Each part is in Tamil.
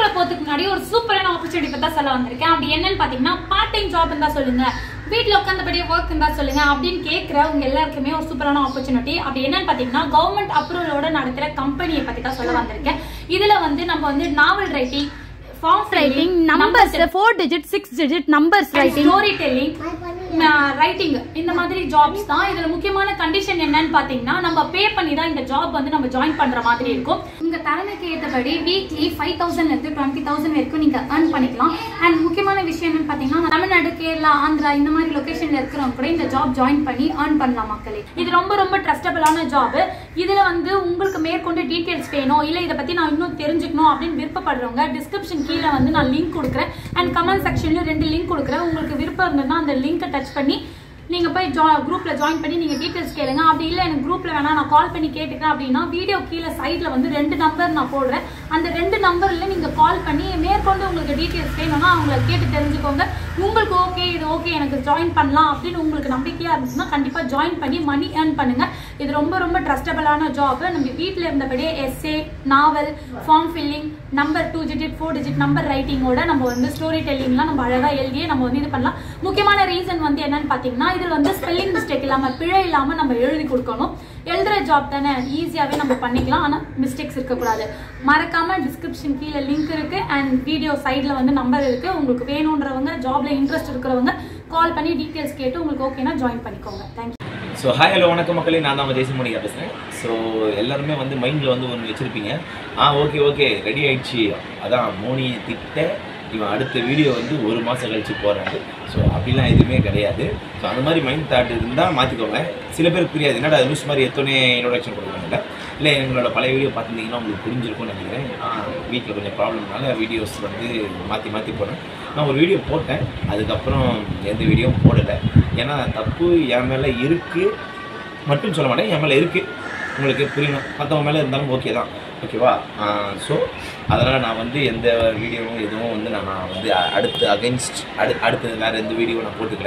வீடியோக்குள்ள போறதுக்கு முன்னாடி ஒரு சூப்பரான ஆப்பர்ச்சுனிட்டி பத்தி தான் சொல்ல வந்திருக்கேன் அப்படி என்னன்னு பாத்தீங்கன்னா பார்ட் டைம் ஜாப் இருந்தா சொல்லுங்க வீட்ல உட்காந்தபடியே ஒர்க் இருந்தா சொல்லுங்க அப்படின்னு கேட்கிற உங்க எல்லாருக்குமே ஒரு சூப்பரான ஆப்பர்ச்சுனிட்டி அப்படி என்னன்னு பாத்தீங்கன்னா கவர்மெண்ட் அப்ரூவலோட நடத்துற கம்பெனியை பத்தி தான் சொல்ல வந்திருக்கேன் இதுல வந்து நம்ம வந்து novel writing form writing numbers four digit six digit numbers writing story telling writing இந்த மாதிரி ஜாப்ஸ் தான் இதுல முக்கியமான கண்டிஷன் என்னன்னு பாத்தீங்கன்னா நம்ம பே பண்ணி தான் இந்த ஜாப் வந்து நம்ம ஜாயின் பண்ற மாதிரி இருக்கும் உங்க திறமைக்கு ஏற்றபடி வீக்லி ஃபைவ் தௌசண்ட்ல இருந்து டுவெண்ட்டி தௌசண்ட் வரைக்கும் நீங்க earn பண்ணிக்கலாம் அண்ட் முக்கியமான விஷயம் என்னன்னு பாத்தீங்கன்னா தமிழ்நாடு கேரளா ஆந்திரா இந்த மாதிரி லொகேஷன்ல இருக்கிறவங்க கூட இந்த ஜாப் ஜாயின் பண்ணி earn பண்ணலாம் மக்களே இது ரொம்ப ரொம்ப ட்ரஸ்டபிளான ஜாப் இதுல வந்து உங்களுக்கு மேற்கொண்டு டீடைல்ஸ் வேணும் இல்ல இதை பத்தி நான் இன்னும் தெரிஞ்சுக்கணும் அப்படின்னு விருப்பப்படுறவங்க டிஸ்கிரிப்ஷன் கீழே வந்து நான் லிங்க் கொடுக்குறேன் அண்ட் கமெண்ட் செக்ஷன்லயும் ரெண்டு லிங்க் கொடுக்குறேன் உங்களுக்கு விருப்பம் இருந்ததுன்னா அந்த லிங்கை டச் பண்ணி நீங்க போய் ஜா குரூப்ல ஜாயின் பண்ணி நீங்க டீடைல்ஸ் கேளுங்க அப்படி இல்ல எனக்கு குரூப்ல வேணா நான் கால் பண்ணி கேட்டுக்கிறேன் அப்படின்னா வீடியோ கீழே சைட்ல வந்து ரெண்டு நம்பர் நான் போடுறேன் அந்த ரெண்டு நம்பர்ல நீங்க கால் பண்ணி மேற்கொண்டு உங்களுக்கு டீடைல்ஸ் வேணும்னா அவங்கள கேட்டு தெரிஞ்சுக்கோங்க உங்களுக்கு ஓகே இது ஓகே எனக்கு ஜாயின் பண்ணலாம் அப்படின்னு உங்களுக்கு நம்பிக்கையா இருந்துச்சுன்னா கண்டிப்பா ஜாயின் பண்ணி மணி earn பண்ணுங்க இது ரொம்ப ரொம்ப ட்ரஸ்டபிளான ஜாப் நம்ம வீட்ல இருந்தபடியே essay novel form filling number two digit four digit number ரைட்டிங்கோட நம்ம வந்து ஸ்டோரி டெல்லிங்லாம் நம்ம அழகா எழுதியே நம்ம வந்து இது பண்ணலாம் முக்கியமான ரீசன் வந்து என்னன்னு பாத்தீங்கன்னா இதுல வந்து ஸ்பெல்லிங் மிஸ்டேக் இல்லாம பிழை இல்லாம நம்ம எழுதி கொடுக்கணும் எழுதுற ஜாப் தானே ஈஸியாவே நம்ம பண்ணிக்கலாம் ஆனா மிஸ்டேக்ஸ் இருக்கக்கூடாது மறக்காம டிஸ்கிரிப்ஷன் கீழே லிங்க் இருக்கு அண்ட் வீடியோ சைட்ல வந்து நம்பர் இருக்கு உங்களுக்கு வேணுன்றவங்க ஜாப்ல இன்ட்ரெஸ்ட் இருக்கிறவங்க கால் பண்ணி டீடைல்ஸ் கேட்டு உங்களுக்கு ஓகேனா ஜாயின் பண்ணிக்கோங்க தேங்க்யூ ஸோ ஹாய் ஹலோ வணக்கம் மக்களே நான் தான் ஜெய்சி மோனிகா பேசுகிறேன் ஸோ எல்லாருமே வந்து மைண்டில் வந்து ஒன்று வச்சுருப்பீங்க ஆ ஓகே ஓகே ரெடி ஆயிடுச்சு அதான் மோனியை திட்ட இவன் அடுத்த வீடியோ வந்து ஒரு மாதம் கழிச்சு போகிறாரு ஸோ அப்படிலாம் எதுவுமே கிடையாது ஸோ அந்த மாதிரி மைண்ட் தாட் இருந்தால் மாற்றிக்கோங்க சில பேருக்கு புரியாது என்னடா நியூஸ் மாதிரி எத்தனை இன்ட்ரொடக்ஷன் கொடுக்குறாங்கல்ல இல்லை எங்களோட பழைய வீடியோ பார்த்துருந்தீங்கன்னா உங்களுக்கு புரிஞ்சிருக்கும்னு நினைக்கிறேன் வீட்டில் கொஞ்சம் ப்ராப்ளம்னால வீடியோஸ் வந்து மாற்றி மாற்றி போனேன் நான் ஒரு வீடியோ போட்டேன் அதுக்கப்புறம் எந்த வீடியோவும் போடலை ஏன்னா தப்பு என் மேலே இருக்குது மட்டும் சொல்ல மாட்டேன் என் மேலே இருக்குது உங்களுக்கு புரியணும் மற்றவங்க மேலே இருந்தாலும் ஓகே தான் ஓகேவா ஸோ அதனால் நான் வந்து எந்த வீடியோவும் எதுவும் வந்து நான் நான் வந்து அ- அடுத்து அகைன்ஸ்ட் அடு அடுத்து வேறு எந்த வீடியோவும் நான் போட்டுக்கல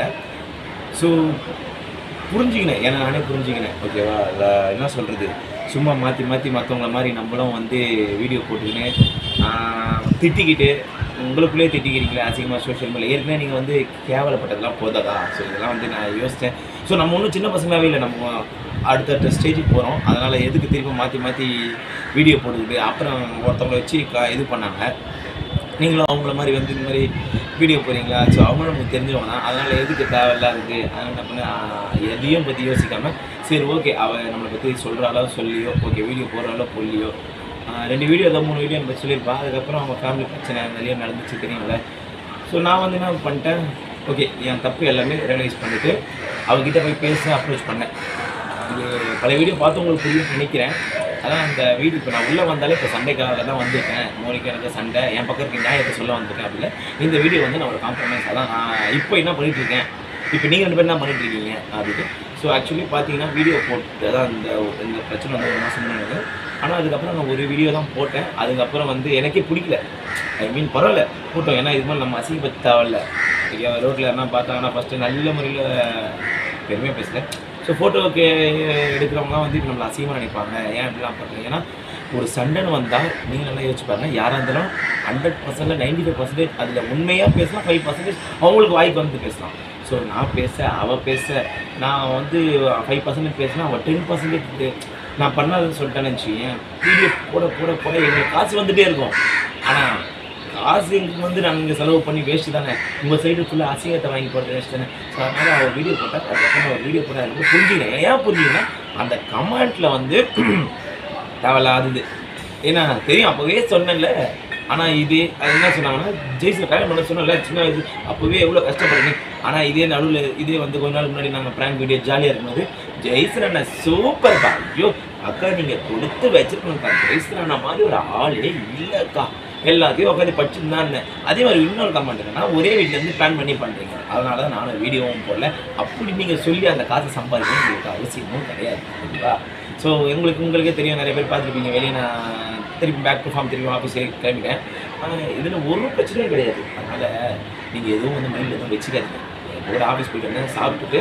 ஸோ புரிஞ்சுக்கினேன் ஏன்னா நானே புரிஞ்சுக்கினேன் ஓகேவா இல்லை என்ன சொல்கிறது சும்மா மாற்றி மாற்றி மற்றவங்கள மாதிரி நம்மளும் வந்து வீடியோ போட்டுக்கின்னு ஆஹ், திட்டிக்கிட்டு உங்களுக்குள்ளே திட்டிக்கிறீங்களே அசிங்கமாக சோஷியல் மீடியா ஏற்கனவே நீங்கள் வந்து கேவலப்பட்டதெல்லாம் போதாதா ஸோ இதெல்லாம் வந்து நான் யோசித்தேன் ஸோ நம்ம ஒன்றும் சின்ன பசங்களாகவே இல்லை நம்ம அடுத்தடுத்த ஸ்டேஜுக்கு போகிறோம் அதனால் எதுக்கு திரும்ப மாற்றி மாற்றி வீடியோ போட்டுக்கிட்டு அப்புறம் ஒருத்தவங்களை வச்சு க- இது பண்ணாங்க நீங்களும் அவங்கள மாதிரி வந்து இந்த மாதிரி வீடியோ போகிறீங்களா ஸோ அவங்களும் நமக்கு தெரிஞ்சவங்க தான் அதனால் எதுக்கு தேவையில்லாதது அதனால் என்ன பண்ண எதையும் பற்றி யோசிக்காமல் சரி ஓகே அவள் நம்மளை பற்றி சொல்கிறாளோ சொல்லியோ ஓகே வீடியோ போடுறாளோ போடலையோ ஆஹ் ரெண்டு வீடியோ ஏதோ மூணு வீடியோ நம்ம சொல்லியிருப்பா அதுக்கப்புறம் அவங்க ஃபேமிலி பிரச்சனை நிறைய நடந்துச்சு தெரியுங்களே ஸோ நான் வந்து என்ன பண்ணிட்டேன் ஓகே என் தப்பு எல்லாமே ரியலைஸ் பண்ணிவிட்டு அவகிட்ட போய் பேச அப்ரோச் பண்ணேன் இது பழைய வீடியோ பார்த்து உங்களுக்கு புரியும் நினைக்கிறேன் அதான் அந்த வீடியோ இப்போ நான் உள்ளே வந்தாலே இப்போ சண்டைக்காக தான் வந்திருக்கேன் மோனிக்கு எனக்கு சண்டை என் பக்கம் இருக்க நியாயத்தை சொல்ல வந்திருக்கேன் அப்படில இந்த வீடியோ வந்து நான் ஒரு காம்ப்ரமைஸ் அதான் நான் இப்போ என்ன பண்ணிட்டு இருக்கேன் இப்போ நீங்கள் ரெண்டு பேரும் என்ன பண்ணிட்டு இருக்கீங்க அப்படின்னு ஸோ ஆக்சுவலி பார்த்தீங்கன்னா வீடியோ போட்டு அதான் இந்த இந்த பிரச்சனை வந்து ஒரு மாதம் முன்னாடி ஆனால் அதுக்கப்புறம் நான் ஒரு வீடியோ தான் போட்டேன் அதுக்கப்புறம் வந்து எனக்கே பிடிக்கல ஐ மீன் பரவாயில்ல போட்டோம் ஏன்னா இது மாதிரி நம்ம அசிங்கப்பத்தி தேவையில்ல ரோட்டில் என்ன பார்த்தாங்கன்னா ஃபஸ்ட்டு நல்ல முறையில் பெருமையாக பேசுகிறேன் ஸோ ஃபோட்டோவுக்கு எடுக்கிறவங்களாம் வந்து இப்போ நம்மளை அசிங்கமாக நினைப்பாங்க ஏன் இப்படிலாம் பண்ணுறீங்க ஏன்னா ஒரு சண்டைன்னு வந்தால் நீங்கள் நல்லா யோசிச்சு பாருங்க யாராக இருந்தாலும் ஹண்ட்ரட் பர்சன்டில் நைன்டி ஃபைவ் பர்சன்டேஜ் அதில் உண்மையாக பேசலாம் ஃபைவ் பர்சன்டேஜ் அவங்களுக்கு வாய்ப்பு வந்து பேசலாம் ஸோ நான் பேச அவள் பேச நான் வந்து ஃபைவ் பர்சன்டேஜ் பேசினா அவள் டென் பர்சன்டேஜ் நான் பண்ணாதுன்னு சொல்லிட்டேன்னு வச்சுக்கேன் வீடியோ போட போட போட எங்களுக்கு காசு வந்துகிட்டே இருக்கும் ஆனால் காசு எங்களுக்கு வந்து நாங்கள் இங்கே செலவு பண்ணி வேஸ்ட்டு தானே உங்கள் சைடு ஃபுல்லாக அசிங்கத்தை வாங்கி போட்டு வேஸ்ட் தானே ஸோ அதனால் அவர் வீடியோ போட்டால் அதுக்கப்புறம் ஒரு வீடியோ போட்டால் எனக்கு புரிஞ்சுக்கிறேன் ஏன் புரிஞ்சுங்கன்னா அந்த கமெண்ட்டில் வந்து தேவையில்லாதது ஏன்னா தெரியும் அப்போவே சொன்னேன்ல ஆனால் இது அது என்ன சொன்னாங்கன்னா ஜெய்சில் கல்யாணம் பண்ண சொன்னல சின்ன வயசு அப்போவே எவ்வளோ கஷ்டப்படுங்க ஆனால் இதே நடுவில் இதே வந்து கொஞ்ச நாள் முன்னாடி நாங்கள் ப்ராங்க் வீடியோ ஜாலியாக இருக்கும்போது ஜெய்சன் அண்ணா சூப்பர்க்கா ஐயோ அக்கா நீங்கள் கொடுத்து வச்சிருக்கணும்க்கா ஜெய்சன் அண்ணா மாதிரி ஒரு ஆளே இல்லைக்கா எல்லாத்தையும் உட்காந்து படிச்சுருந்தான் அதே மாதிரி இன்னொரு கமெண்ட் என்னன்னா ஒரே வீட்டிலேருந்து பிளான் பண்ணி பண்ணுறீங்க அதனால தான் நானும் வீடியோவும் போடல அப்படி நீங்கள் சொல்லி அந்த காசை சம்பாதிக்கணும் உங்களுக்கு அவசியமும் கிடையாது ஓகேவா ஸோ உங்களுக்கு உங்களுக்கே தெரியும் நிறைய பேர் பார்த்துருப்பீங்க வெளியே நான் திருப்பி பேக் டு ஃபார்ம் திருப்பி ஆஃபீஸே கிளம்பிட்டேன் ஆனால் இதில் ஒரு பிரச்சனையும் கிடையாது அதனால் நீங்கள் எதுவும் வந்து மைண்டில் எதுவும் வச்சுக்காதீங்க கூட ஆஃபீஸ் போயிட்டு வந்தேன் சாப்பிட்டுட்டு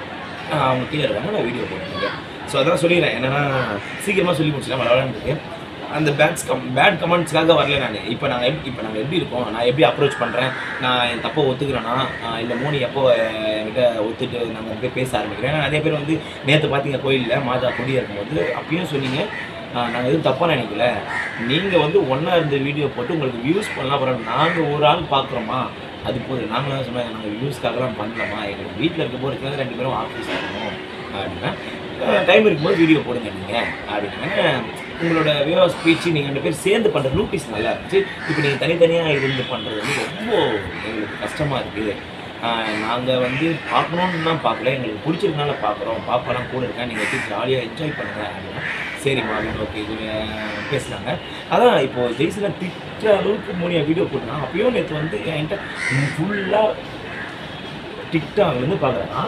ஆஹ் அவங்க கீழே இருக்காங்க நான் வீடியோ போட்டுருக்கேன் ஸோ அதான் சொல்லிடுறேன் என்னன்னா சீக்கிரமாக சொல்லி முடிச்சிடலாம் வளவலான்னு இருக்கேன் அந்த பேட்ஸ் கம் பேட் கமெண்ட்ஸ்க்காக வரல நான் இப்போ நாங்கள் எப்படி இப்போ நாங்கள் எப்படி இருக்கோம் நான் எப்படி அப்ரோச் பண்ணுறேன் நான் என் தப்பை ஒத்துக்கிறேன்னா இல்லை மோனி எப்போ அஹ், என்கிட்ட ஒத்துட்டு நம்ம போய் பேச ஆரம்பிக்கிறேன் ஏன்னா நிறைய பேர் வந்து நேற்று பார்த்தீங்க கோயிலில் மாதா கொடி இருக்கும்போது அப்பயும் சொன்னீங்க நாங்கள் எதுவும் தப்பாக நினைக்கல நீங்கள் வந்து ஒன்றா இருந்த வீடியோ போட்டு உங்களுக்கு வியூஸ் பண்ணலாம் அப்புறம் நாங்கள் ஒரு ஆள் பார்க்குறோமா அது போதும் நாங்களாம் சொன்னாங்க நாங்கள் வியூஸ்க்காகலாம் பண்ணலாமா எங்களுக்கு வீட்டில் இருக்க போகிறதுக்கு ரெண்டு பேரும் ஆஃபீஸ் ஆகணும் அப்படின்னா டைம் இருக்கும்போது வீடியோ போடுங்க நீங்கள் அப்படின்னா உங்களோட வே ஆஃப் ஸ்பீச் நீங்கள் ரெண்டு பேர் சேர்ந்து பண்ணுற லூட்டிஸ் நல்லா இருந்துச்சு இப்போ நீங்கள் தனித்தனியாக இருந்து பண்ணுறது வந்து ரொம்ப எங்களுக்கு கஷ்டமாக இருக்குது நாங்கள் வந்து பார்க்கணுன்னு தான் பார்க்கல எங்களுக்கு பிடிச்சிருக்கனால பார்க்குறோம் பாப்பாலாம் கூட இருக்கேன் நீங்கள் வச்சு ஜாலியாக என்ஜாய் பண்ணுங்க அப்படின்னா சரிம்மா அப்படின்னு ஓகே இது அஹ், பேசுனாங்க அதான் இப்போ ஜெய்சில திட்டுற அளவுக்கு மூணியா வீடியோ போட்டுனா அப்பயும் நேற்று வந்து என்கிட்ட ஃபுல்லாக டிக்டாக்லேருந்து பார்க்குறேன்னா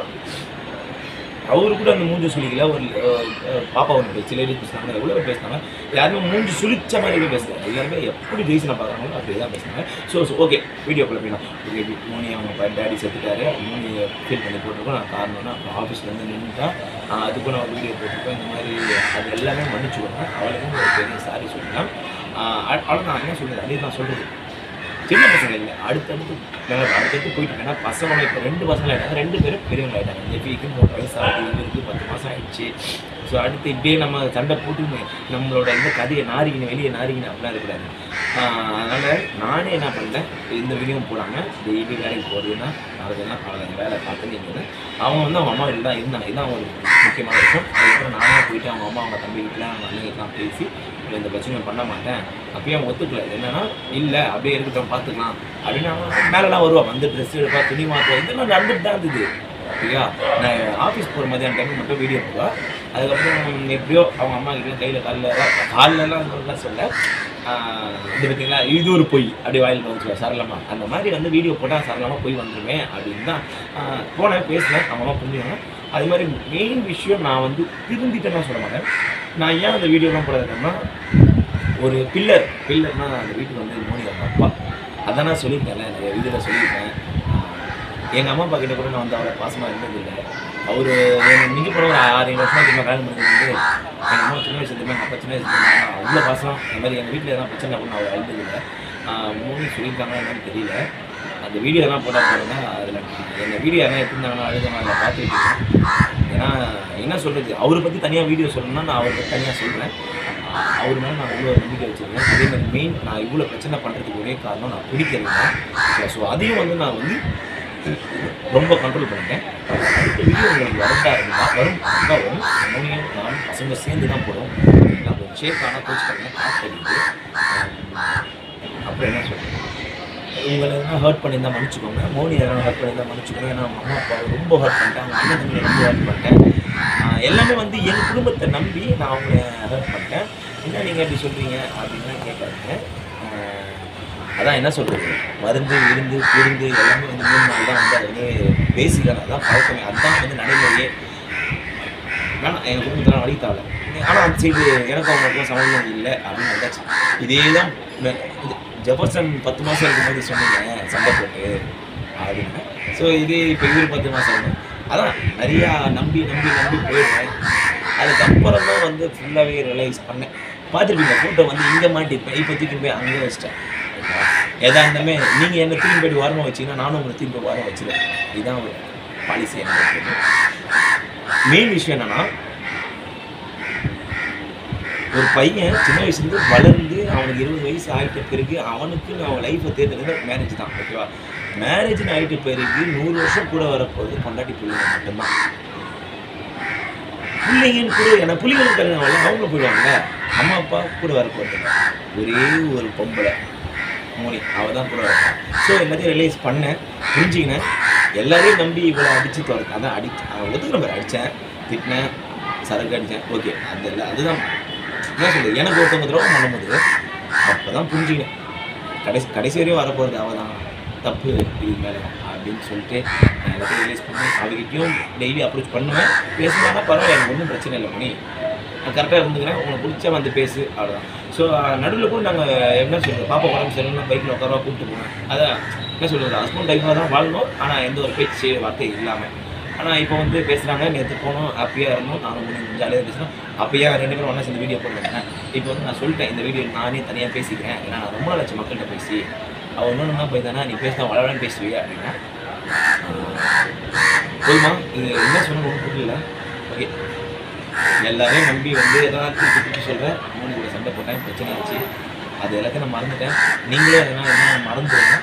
அவரு கூட அந்த மூஞ்சி சுளிக்கல ஒரு அஹ், அஹ், பாப்பா ஒன்று பேச்சு லேடி பேசினாங்க எவ்வளோ பேர் பேசினாங்க யாருமே மூஞ்சி சுளிச்ச மாதிரி பேசல எல்லாருமே எப்படி ஜெய்சனை பார்க்குறாங்களோ அப்படி தான் பேசினாங்க ஸோ ஓகே வீடியோக்குள்ள போயிடலாம் ஓகே மோனி அவங்க டேடி செத்துட்டாரு மோனி ஃபீல் பண்ணி போட்டிருக்கோம் நான் காரணம்னா அப்புறம் ஆஃபீஸ்லேருந்து நின்றுட்டா அதுக்கும் நான் வீடியோ போட்டிருக்கேன் இந்த மாதிரி அது எல்லாமே மன்னிச்சுக்கோங்க அவளுக்கும் ஒரு பெரிய சாரி சொல்லலாம் அவ்வளோ நான் என்ன சொல்றது அதே நான் சொல்கிறது சின்ன பசங்க இல்லை அடுத்தடுத்து மேலே அடுத்தடுத்து போயிட்டு இருக்கேன். ஏன்னா பசங்க இப்போ ரெண்டு பசங்க ஆகிட்டாங்க ரெண்டு பேரும் பெரியவங்க ஆகிட்டாங்க ஜெபிக்கு மூணு வயசு ஆகுது இவருக்கு பத்து மாதம் ஆயிடுச்சு ஸோ அடுத்து இப்படியே நம்ம சண்டை போட்டு நம்மளோட இந்த கதையை நாரிக்கின வெளியே நாரிக்கின அப்படிலாம் இருக்கக்கூடாது ஆஹ் அதனால நானே என்ன பண்ணேன் இந்த வீடியோ போடாமல் டெய்லி வேலைக்கு போகிறதுன்னா அதுக்கெல்லாம் அவ்வளோ வேலை பார்த்து நீங்கள் அவங்க வந்து அவங்க அம்மா வீட்டில் தான் இருந்தாங்க இதுதான் ஒரு முக்கியமான விஷயம் அதுக்கப்புறம் நானே போயிட்டு அவங்க அம்மா அவங்க தம்பி வீட்டில் அவங்க அண்ணன் பேசி இல்லை இந்த பிரச்சனையை பண்ண மாட்டேன் அப்பயும் அவன் ஒத்துக்கல என்னன்னா இல்லை அப்படியே இருக்கட்டும் பார்த்துக்கலாம் அப்படின்னு அவன் மேலெலாம் வருவான் வந்து ட்ரெஸ் எடுப்பா துணி மாற்றுவா இதெல்லாம் நடந்துட்டு தான் இருந்தது சரியா நான் ஆஃபீஸ் போகிற மதியான டைம் மட்டும் வீடியோ போடுவா அதுக்கப்புறம் எப்படியோ அவங்க அம்மா கிட்ட கையில் காலில் காலிலலாம் நல்லா சொல்ல ஆஹ் இது பார்த்தீங்களா இது ஒரு பொய் அப்படி வாயில் வந்துச்சுவா சரளமா அந்த மாதிரி வந்து வீடியோ போட்டால் சரளமாக போய் வந்துடுவேன் அப்படின்னு தான் ஆஹ் போனேன் பேசினேன் அவங்க அம்மா புரிஞ்சுக்கணும் அது மாதிரி மெயின் விஷயம் நான் வந்து திருந்திட்டேன்னு சொல்ல மாட்டேன் நான் ஏன் அந்த வீடியோலாம் போடாதுன்னா ஒரு பில்லர் பில்லர்னா அந்த வீட்டுக்கு வந்து மோனி அவங்க அப்பா அதான் நான் சொல்லியிருக்கேன்ல நிறைய வீடியோவில் சொல்லியிருக்கேன் எங்கள் அம்மா அப்பா கிட்ட கூட நான் வந்து அவ்வளோ பாசமாக இருந்ததில்லை அவர் எனக்கு மிஞ்சி போன ஒரு ஆறு ஏழு வருஷம் திரும்ப கல்யாணம் பண்ணிட்டு எங்கள் அம்மா சின்ன வயசு திரும்ப எங்கள் அப்பா சின்ன வயசு திரும்ப அவ்வளோ பாசம் அந்த மாதிரி எங்கள் வீட்டில் எதாவது பிரச்சனை பண்ண அவர் அழுந்ததில்லை மூணு சொல்லியிருக்காங்க என்னன்னு தெரியல அந்த வீடியோ எல்லாம் போட்டால் போடுங்க அதில் எங்கள் வீடியோ எல்லாம் எடுத்திருந்தாங்கன்னா அழுதாங்க அதில் பார்த்துட்டு ஏன்னா என்ன சொல்கிறது அவரை பற்றி தனியாக வீடியோ சொல்லணும்னா நான் அவரை பற்றி தனியாக சொல்கிறேன் அவர் மேலே நான் இவ்வளோ நம்பிக்கை வச்சுருக்கேன் அதே மாதிரி மெயின் நான் இவ்வளோ பிரச்சனை பண்ணுறதுக்கு ஒரே காரணம் நான் பிடிக்கிறது தான் ஸோ அதையும் வந்து நான் வந்து ரொம்ப கண்ட்ரோல் பண்ணிட்டேன் அடுத்த வீடியோ உங்களுக்கு வரதா இருந்தால் வரும் கண்டிப்பாக வரும் மோனியும் நானும் பசங்க சேர்ந்து தான் போடுவோம் நான் கொஞ்சம் ஷேக் ஆனால் கோச் பண்ணேன் காசு அடிக்குது அப்புறம் என்ன சொல்கிறது உங்களை எதனா ஹர்ட் பண்ணியிருந்தா மன்னிச்சுக்கோங்க மோனி எதனா ஹர்ட் பண்ணியிருந்தா மன்னிச்சுக்கோங்க ஏன்னா அவங்க அம்மா அப்பா ரொம்ப ஹர்ட் பண்ணிட்டேன் அவங்க அண்ணன் தம்பியை ரொம்ப ஹர்ட் பண்ணிட்டேன் ஆஹ் எல்லாமே வந்து என் குடும்பத்தை நம்பி நான் அவங்கள ஹர்ட் பண்ணிட்டேன் என்ன நீங்கள் எப்படி சொல்கிறீங்க அப்படின்லாம் கேட்காதீங்க ஆஹ் அதான் என்ன சொல்கிறது மருந்து விருந்து புருந்து எல்லாமே வந்து மூணு நாள் தான் வந்து அது வந்து பேசிக்கான அதான் பழக்கமே அதுதான் வந்து நடைமுறையே வேணாம் எங்கள் குடும்பத்தில் வழி தேவை ஆனால் அந்த சைடு எனக்கு அவங்களுக்கும் சம்மந்தம் இல்லை அப்படின்னு வந்தாச்சு இதே தான் மெ- இது ஜெபர்சன் பத்து மாதம் இருக்கும்போது சொன்னீங்க சண்டை போட்டு அப்படின்னு ஸோ இதே இப்போ இவர் பத்து மாதம் அதான் நிறையா நம்பி நம்பி நம்பி போயிடுறேன் அதுக்கப்புறம் தான் வந்து ஃபுல்லாகவே ரியலைஸ் பண்ணேன் பார்த்துருப்பீங்க ஃபோட்டோ வந்து இங்கே மாட்டிருப்பேன் இப்போ தூக்கி போய் அங்கே வச்சிட்டேன் எதா இருந்தாலுமே நீங்கள் என்ன திரும்பி போய்ட்டு ஓரமாக வச்சீங்கன்னா நானும் உங்களை திரும்பி போய் ஓரம் வச்சிருவேன் இதுதான் ஒரு பாலிசி எனக்கு மெயின் விஷயம் என்னன்னா ஒரு பையன் சின்ன வயசுலேருந்து வளர்ந்து அவனுக்கு இருபது வயசு ஆகிட்ட பிறகு அவனுக்கு அவன் லைஃப்பை தேர்ந்தெடுக்கிறது மேரேஜ் தான் ஓகேவா மேரேஜ்னு ஆகிட்ட பிறகு நூறு வருஷம் கூட வரப்போகுது பொண்டாட்டி பிள்ளைங்க மட்டும்தான் பிள்ளைங்கன்னு கூட ஏன்னா பிள்ளைங்களுக்கு கல்யாணம் ஆகல அவங்க போயிடுவாங்க அம்மா அப்பா கூட வரப்போகுது ஒரே ஒரு பொம்பளை மோனி அவள் தான் கூட வரப்போம் ஸோ எல்லாத்தையும் ரியலைஸ் பண்ணேன் புரிஞ்சுக்கினேன் எல்லாரையும் நம்பி இவ்வளோ அடிச்சு துறக்க அதான் அடி ஒத்துக்கிற மாதிரி அடித்தேன் திட்டினேன் சரக்கு அடித்தேன் ஓகே அது இல்லை அதுதான் என்ன சொல்றது எனக்கு ஒருத்தவங்க துரோகம் பண்ணும்போது அப்போ தான் புரிஞ்சுக்கினேன் கடைசி கடைசி வரையும் வரப்போகிறது அவள் தான் தப்பு இதுக்கு மேலே அப்படின்னு சொல்லிட்டு நான் எல்லாத்தையும் ரியலைஸ் பண்ணி அவகிட்டையும் டெய்லி அப்ரோச் பண்ணுவேன் பேசுனாங்கன்னா பரவாயில்ல எனக்கு ஒன்றும் பிரச்சனை இல்லை மணி நான் கரெக்டாக இருந்துக்கிறேன் உங்களுக்கு பிடிச்சா வந்து பேசு அவ்வளோதான் ஸோ நடுவில் கூட நாங்கள் என்ன சொல்கிறது பாப்பா உடம்பு சரியில்லைன்னா பைக்கில் உட்காரவா கூப்பிட்டு போவேன் அதான் என்ன சொல்கிறது ஹஸ்பண்ட் டைஃபாக தான் வாழணும் ஆனால் எந்த ஒரு பேச்சு வார்த்தை இல்லாமல் ஆனால் இப்போ வந்து பேசுகிறாங்க நேற்று போனோம் ஹாப்பியாக இருந்தோம் நானும் கொஞ்சம் ஜாலியாக பேசுகிறோம் அப்போயே ரெண்டு பேரும் ஒன்றா சேர்ந்து வீடியோ போடுவாங்க இப்போ வந்து நான் சொல்லிட்டேன் இந்த வீடியோ நானே தனியாக பேசிக்கிறேன் ஏன்னா நான் ரொம்ப லட்சம் மக்கள்கிட்ட பேசி அவள் ஒன்று போய்தானா நீ பேசினா வளவலன்னு பேசுவியா அப்படின்னா போதுமா இது என்ன சொன்ன ஒன்றும் புரியல ஓகே எல்லாரையும் நம்பி வந்து எதாவது திருப்பி திருப்பி சொல்கிறேன் மூணு கூட சண்டை போட்டேன் பிரச்சனை ஆச்சு அது எல்லாத்தையும் நான் மறந்துட்டேன் நீங்களே எதனா என்ன மறந்துடுங்க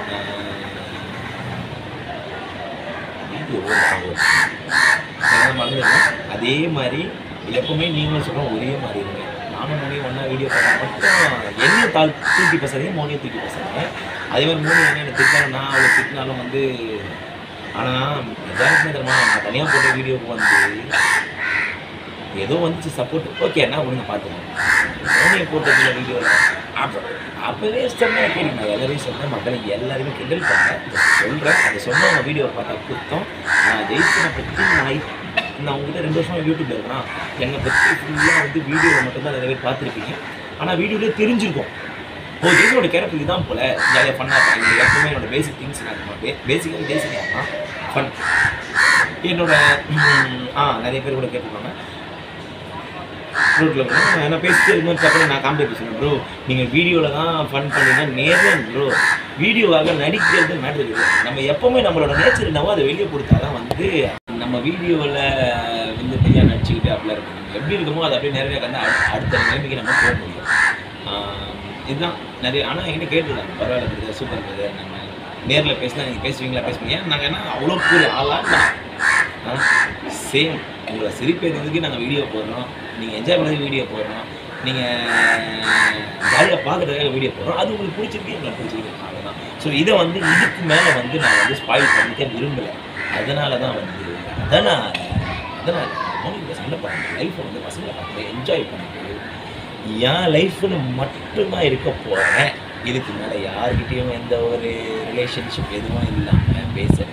வீடியோ எல்லாம் மறந்துடுங்க அதே மாதிரி எப்பவுமே நீங்களும் சொல்கிறோம் ஒரே மாதிரி இருங்க நானும் மோனியும் ஒன்றா வீடியோ பார்த்தா மட்டும் என்ன தாழ் தூக்கி பேசுறீங்க மோனியை தூக்கி பேசுறீங்க அதே மாதிரி மோனி என்ன என்ன திட்டாலும் நான் அவளை திட்டினாலும் வந்து ஆனால் எதாச்சும் தெரியுமா நான் தனியாக போட்ட வீடியோவுக்கு வந்து ஏதோ வந்துச்சு சப்போர்ட் ஓகே என்ன ஒழுங்க பார்த்துக்கோங்க மோனியை போட்ட வீடியோவில் அப்போ அப்போவே சொன்னேன் கேள்வி நான் எல்லாரையும் சொன்னேன் மக்களை எல்லாருமே கிண்டல் பண்ணேன் சொல்கிறேன் அதை சொன்னவங்க வீடியோ பார்த்தா குத்தம் நான் ஜெயிச்சனை பற்றி நான் இப்- நான் உங்ககிட்ட ரெண்டு வருஷமா யூடியூப்ல இருக்கிறேன் என்னை பற்றி ஃபுல்லாக வந்து வீடியோவில் மட்டும்தான் நிறைய பேர் பார்த்துருப்பீங்க ஆனால் வீடியோலேயே தெரிஞ்சிருக்கும் ஓ ஜெய்சனோட கேரக்டர் இதுதான் போல ஜாலியாக ஃபன்னாக இருக்கும் எப்பவுமே என்னோட பேசிக் திங்ஸ் நான் பேசிக்காக பேசிக்காக ஃபன் என்னோட ம், ஆ நிறைய பேர் கூட கேட்டிருக்காங்க ரோட்டில் நான் பேசிட்டே இருக்கும்போது டக்குனு நான் காமெடி பேசுகிறேன் ப்ரோ நீங்கள் வீடியோவில் தான் ஃபன் பண்ணீங்க நேரில் ப்ரோ வீடியோவாக நடிக்கிறது மேட்ரு இருக்குது நம்ம எப்போவுமே நம்மளோட நேச்சர் என்னவோ அதை வெளியே கொடுத்தா தான் வந்து நம்ம வீடியோவில் வந்து பெரிய நடிச்சுக்கிட்டு அப்படிலாம் இருக்கும் நம்ம எப்படி இருக்குமோ அதை அப்படியே நேரடியாக கண்டு அடு- அடுத்த நிலைமைக்கு நம்ம போக முடியும் ஆஹ் இதுதான் நிறைய ஆனால் என்கிட்ட கேட்டுருக்காங்க பரவாயில்ல பிரதர் சூப்பர் பிரதர் நம்ம நேரில் பேசினா நீங்கள் பேசுவீங்களா பேசுவீங்க ஏன் நாங்கள் என்ன அவ்வளோ பெரிய ஆளா சேம் உங்களை சிரிப்பேறதுக்கு நாங்கள் வீடியோ போடுறோம் நீங்கள் என்ஜாய் பண்ணுறது வீடியோ போடுறோம் நீங்கள் ஜாலியாக பார்க்குறதுக்காக வீடியோ போடுறோம் அது உங்களுக்கு பிடிச்சிருக்கு எங்களுக்கு பிடிச்சிருக்கு அவ்வளோதான் ஸோ இதை வந்து இதுக்கு மேலே வந்து நான் வந்து ஸ்பாயில் பண்ணிக்க விரும்பலை அதனால தான் வந்து அதனால் அதனால் உங்களுக்கு சண்டை பண்ணுங்க லைஃப்பை வந்து பசங்களை பார்த்து என்ஜாய் பண்ணிட்டு என் லைஃப்னு மட்டும்தான் இருக்க போகிறேன் இதுக்கு மேலே யார்கிட்டயும் எந்த ஒரு ரிலேஷன்ஷிப் எதுவும் இல்லாமல் பேசுறது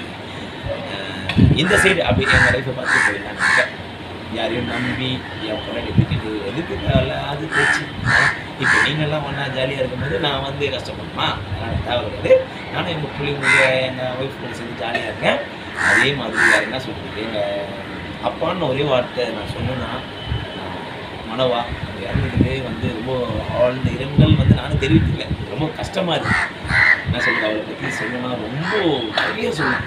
இந்த சைடு அப்படி எங்கள் லைஃப்பை பார்த்து போயிடலாம் நினைக்கிறேன் யாரையும் நம்பி என் பொண்ணாடி விட்டுட்டு எதுக்கு தேவையில்ல அது போச்சு இப்போ நீங்கள்லாம் ஒன்றா ஜாலியாக இருக்கும்போது நான் வந்து கஷ்டப்படுமா அதனால் தேவை கிடையாது நானும் எங்கள் பிள்ளைங்க எங்கள் ஒய்ஃப் கூட சேர்ந்து ஜாலியாக இருக்கேன் அதே மாதிரி வேறு என்ன சொல்கிறது எங்கள் அப்பான்னு ஒரே வார்த்தை நான் சொன்னேன்னா மனவா இறந்துட்டு வந்து ரொம்ப ஆழ்ந்த இரங்கல் வந்து நானும் தெரிவிக்கல ரொம்ப கஷ்டமாக இருக்கு என்ன சொல்றது அவளை பற்றி சொல்லணும்னா ரொம்ப நிறைய சொல்லணும்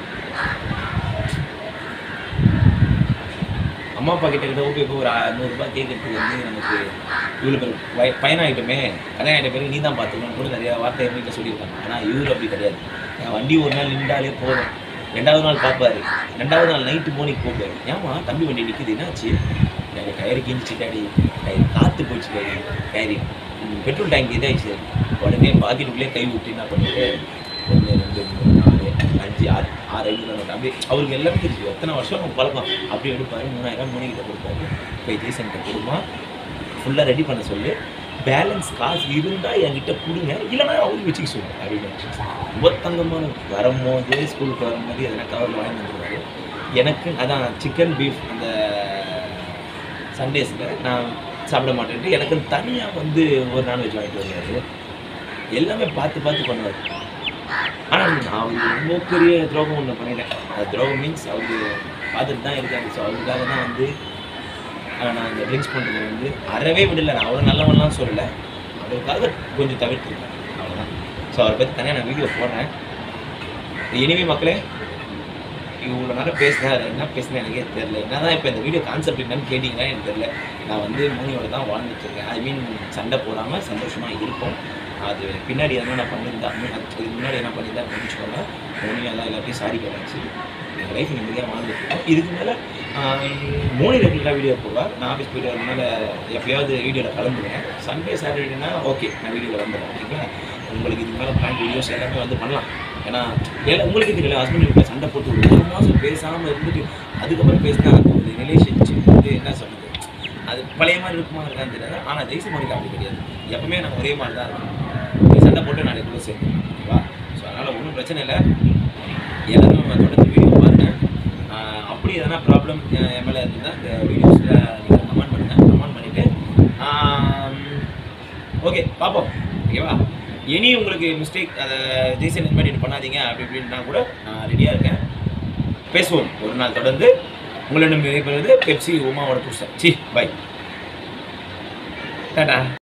அம்மா அப்பா கிட்ட கிட்ட ஓகே இப்போ ஒரு ஆ- நூறுரூபா கேட்கறதுக்கு வந்து நமக்கு இவ்வளோ பேர் வய பயனாகிட்டோமே கல்யாணம் ஆகிட்ட பேர் நீ தான் பார்த்துக்கணும் கூட நிறையா வார்த்தை என் வீட்டில் சொல்லியிருக்காங்க ஆனால் இவர் அப்படி கிடையாது என் வண்டி ஒரு நாள் நின்றாலே போதும் ரெண்டாவது நாள் பார்ப்பாரு ரெண்டாவது நாள் நைட்டு மோனிக்கு போப்பாரு ஏமா தம்பி வண்டி நிற்கிது என்னாச்சு எனக்கு டயரு கிஞ்சிச்சு டாடி டயர் காற்று போச்சு டாடி டயரு பெட்ரோல் டேங்க் இதாகிடுச்சு உடனே பாக்கெட்டுக்குள்ளே கை விட்டு என்ன பண்ணிட்டு ஒன்று ரெண்டு மூணு நாலு அஞ்சு ஆறு ஆறு ஐந்து நாலு அப்படி அவருக்கு எல்லாமே தெரிஞ்சு எத்தனை வருஷம் அவங்க பழக்கம் அப்படி எடுப்பாரு மூணாயிரம் மூணுகிட்ட கொடுப்பாரு போய் ஜெய்சன்கிட்ட கொடுமா ஃபுல்லாக ரெடி பண்ண சொல்லு பேலன்ஸ் காசு இருந்தால் என்கிட்ட கொடுங்க இல்லைன்னா அவருக்கு வச்சுக்க சொல்லு அப்படின்னு ரொம்ப தங்கமான வரும்போது ஸ்கூலுக்கு வரும்போது எதனா கவரில் வாங்கி வந்துருவாரு எனக்கு அதான் சிக்கன் பீஃப் அந்த சண்டேஸில் நான் சாப்பிட மாட்டேன்ட்டு எனக்கு தனியாக வந்து ஒரு நான்வெஜ் வாங்கிட்டு வருவார் எல்லாமே பார்த்து பார்த்து பண்ணுவார் ஆனால் நான் அவருக்கு ரொம்ப பெரிய துரோகம் ஒன்று பண்ணிட்டேன் அது துரோகம் மீன்ஸ் அவருக்கு பார்த்துட்டு தான் இருக்காரு ஸோ அவருக்காக தான் வந்து ஆஹ், நான் இந்த ட்ரிங்க்ஸ் பண்ணுறது வந்து அறவே விடலை நான் அவ்வளோ நல்லவன்லாம் சொல்லலை அவருக்காக கொஞ்சம் தவிர்த்துருக்கேன் அவ்வளோதான் ஸோ அவரை பற்றி தனியாக நான் வீடியோ போடுறேன் இனிமே மக்களே இவ்வளோ நேரம் பேசினார் என்ன பேசினேன் எனக்கே தெரில என்னதான் இப்போ இந்த வீடியோ கான்செப்ட் என்னன்னு கேட்டிங்கன்னா எனக்கு தெரில நான் வந்து மோனியோட தான் வாழ்ந்துட்டு இருக்கேன் ஐ மீன் சண்டை போடாமல் சந்தோஷமாக இருப்போம் அது பின்னாடி என்ன நான் பண்ணியிருந்தா அதுக்கு முன்னாடி என்ன பண்ணியிருந்தா புரிஞ்சுக்கோங்க மோனி எல்லாம் எல்லாத்தையும் சாரி கேட்டாச்சு எங்கள் லைஃப் நிம்மதியாக வாழ்ந்துட்டு இருக்கோம் இதுக்கு மேலே மோனி ரெகுலராக வீடியோ போடுவார் நான் ஆஃபீஸ் போயிட்டு வரதுனால எப்பயாவது வீடியோவில் கலந்துருவேன் சண்டே சாட்டர்டேனா ஓகே நான் வீடியோவில் வந்துடுறேன் ஓகேங்களா உங்களுக்கு இதுக்கு மேலே பிளான் வீடியோஸ் எல்லாமே வந்து பண்ணலாம் ஏன்னா ஏன்னா உங்களுக்கு தெரியல ஹஸ்பண்ட் வீட்டில் சண்டை போட்டு ஒரு ஒரு மாதம் பேசாமல் இருந்துட்டு அதுக்கப்புறம் பேசினா அந்த ஒரு ரிலேஷன்ஷிப் வந்து என்ன சொல்லுது அது பழைய மாதிரி இருக்குமா இருக்கான்னு தெரியாது ஆனால் ஜெய்சி மோனிக்கு அப்படி கிடையாது எப்பவுமே நம்ம ஒரே மாதிரி தான் இருக்கும் நீ சண்டை போட்டு நாளைக்கு கூட சேர்ந்து ஓகேவா ஸோ அதனால் ஒன்றும் பிரச்சனை இல்லை எல்லாரும் நம்ம தொடர்ந்து வீடியோ பாருங்க ஆஹ் அப்படி எதனா ப்ராப்ளம் என் மேலே இருந்தால் இந்த வீடியோஸில் நீங்கள் கமெண்ட் பண்ணுங்கள் கமெண்ட் பண்ணிவிட்டு ஓகே பார்ப்போம் ஓகேவா இனி உங்களுக்கு மிஸ்டேக் அதை ஜெய்சன் இந்த மாதிரி பண்ணாதீங்க அப்படி இப்படின்னா கூட நான் ரெடியாக இருக்கேன் பேசுவோம் ஒரு நாள் தொடர்ந்து உங்களிடம் விடைபெறுவது பெப்சி உமாவோட புருஷன் சி பை டாடா